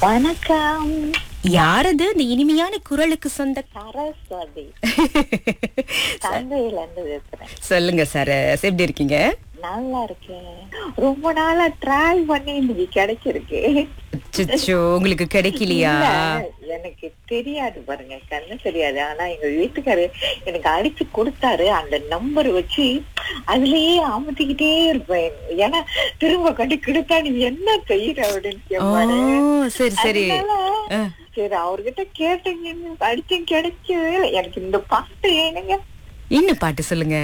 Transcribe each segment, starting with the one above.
வணக்கம் யாரது இந்த இனிமையான குரலுக்கு சொந்த சரஸ்வதி தந்தையில இருந்து பேசுறேன் சொல்லுங்க சார் எப்படி இருக்கீங்க நல்லா இருக்கேன் ரொம்ப நாளா ட்ரை பண்ணி இன்னைக்கு கிடைச்சிருக்கு அச்சச்சோ உங்களுக்கு கிடைக்கலையா இல்ல, எனக்கு தெரியாது பாருங்க கண்ணு தெரியாது ஆனா எங்க வீட்டுக்காரு எனக்கு அடிச்சு கொடுத்தாரு அந்த நம்பர் வச்சு அதுலயே அமர்த்திக்கிட்டே இருப்பேன் ஏன்னா திரும்ப கட்டி கொடுத்தா நீ என்ன செய்யற அப்படின்னு ஓ கேட்பாரு சரி சரி அதனால, ஆ. சரி அவர்கிட்ட கேட்டீங்க அடிச்சும் கிடைக்கவே இல்லை எனக்கு இந்த பாட்டு ஏனுங்க இன்னும் பாட்டு சொல்லுங்க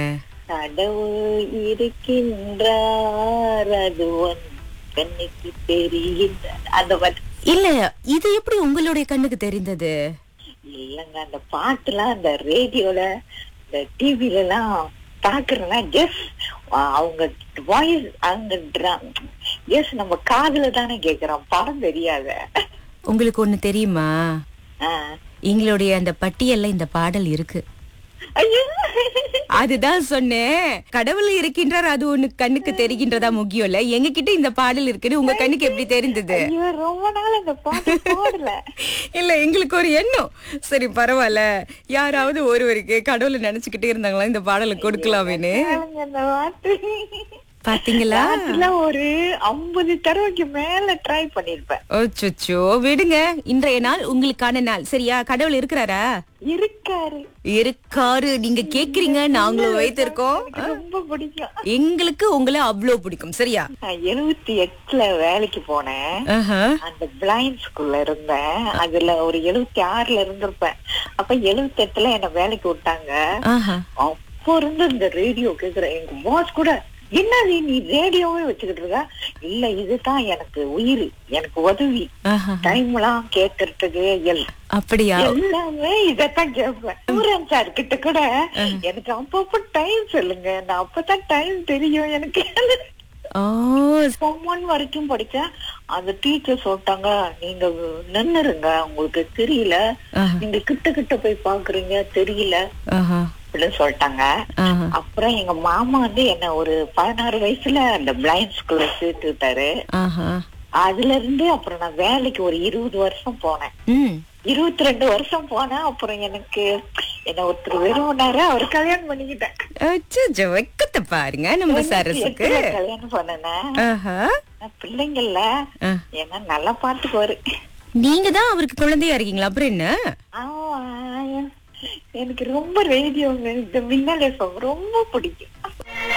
கடவுள் இருக்கின்றார் அது உன் கண்ணுக்கு தெரிகின்றார் அந்த பாட்டு இல்ல இது எப்படி உங்களுடைய கண்ணுக்கு தெரிந்தது இல்லங்க அந்த பாட்டுலாம் அந்த ரேடியோல இந்த டிவில எல்லாம் பாக்குறேன்னா ஜஸ்ட் அவங்க வாய்ஸ் அவங்க ஜஸ்ட் நம்ம காதுல தானே கேக்குறோம் படம் தெரியாத உங்களுக்கு ஒண்ணு தெரியுமா ஆஹ். எங்களுடைய அந்த பட்டியல்ல இந்த பாடல் இருக்கு ஐயோ அதுதான் சொன்னேன் கடவுள் இருக்கின்றார் அது ஒண்ணு கண்ணுக்கு தெரிகின்றதா முக்கியம் இல்ல எங்க கிட்ட இந்த பாடல் இருக்குன்னு உங்க கண்ணுக்கு எப்படி தெரிந்தது ஐயோ ரொம்ப நாள் அந்த பாட்டு போடல இல்ல எங்களுக்கு ஒரு எண்ணம் சரி பரவாயில்ல யாராவது ஒருவருக்கு கடவுளை நினைச்சுக்கிட்டே இருந்தாங்களா இந்த பாடலை கொடுக்கலாமேன்னு கேளுங்க அந்த பாட்டு பாத்தீங்களா ராத்திரில ஒரு ஐம்பது தடவைக்கு மேல ட்ரை பண்ணிருப்பேன் ஓச்சோ விடுங்க இன்றைய நாள் உங்களுக்கான நாள் சரியா கடவுள் இருக்கிறாரா இருக்காரு இருக்காரு நீங்க கேக்குறீங்க நாங்களும் வைத்திருக்கோம் எனக்கு ரொம்ப பிடிக்கும் எங்களுக்கு உங்களை அவ்வளவு பிடிக்கும் சரியா நான் எழுபத்தி எட்டுல வேலைக்கு போனேன் ஆஹா. அந்த பிளைண்ட் ஸ்கூல்ல இருந்தேன் அதுல ஒரு எழுபத்தி ஆறுல இருந்திருப்பேன் அப்ப எழுபத்தி எட்டுல என்ன வேலைக்கு விட்டாங்க ஆஹா. அப்போ இருந்து இந்த ரேடியோ கேக்குறேன் எங்க பாஸ் கூட என்னது நீ ரேடியோவே வச்சுக்கிட்டு இருக்க இல்ல இதுதான் எனக்கு உயிர் எனக்கு உதவி ஆஹா. டைம் எல்லாம் கேட்கறதுக்கு எல் அப்படியா எல்லாமே இதத்தான் கேட்பேன் சூரன் சார் கிட்ட கூட எனக்கு அப்பப்ப டைம் சொல்லுங்க நான் அப்பதான் டைம் தெரியும் எனக்கு ஓ ஒன் வரைக்கும் படிச்சேன் அந்த டீச்சர் சொல்லிட்டாங்க நீங்க நின்னுருங்க உங்களுக்கு தெரியல ஆஹா. நீங்க கிட்ட கிட்ட போய் பாக்குறீங்க தெரியல ஆஹா. அப்படின்னு சொல்லிட்டாங்க ஆஹா. அப்புறம் எங்க மாமா வந்து என்ன ஒரு பதினாறு வயசுல அந்த பிளைண்ட் ஸ்கூல்ல சேர்த்து விட்டாரு ஆஹா. அதுல இருந்து அப்புறம் நான் வேலைக்கு ஒரு இருபது வருஷம் போனேன் ம். இருபத்தி ரெண்டு வருஷம் போனேன் அப்புறம் எனக்கு என்ன ஒருத்தர் விரும்பினாரு அவர் கல்யாணம் பண்ணிக்கிட்டேன் அச்சச்சோ, வெக்கத்தை பாருங்க நம்ம சரசுக்கு எட்டுல கல்யாணம் பண்ணேன் ஆஹா. பிள்ளைங்கள்ல ஆ. என்ன நல்லா பாத்துக்குவாரு நீங்க தான் அவருக்கு குழந்தையா இருக்கீங்களா அப்புறம் என்ன ஆமா எனக்கு ரொம்ப ரேடியோ இந்த மின்னல் FM ரொம்ப பிடிக்கும்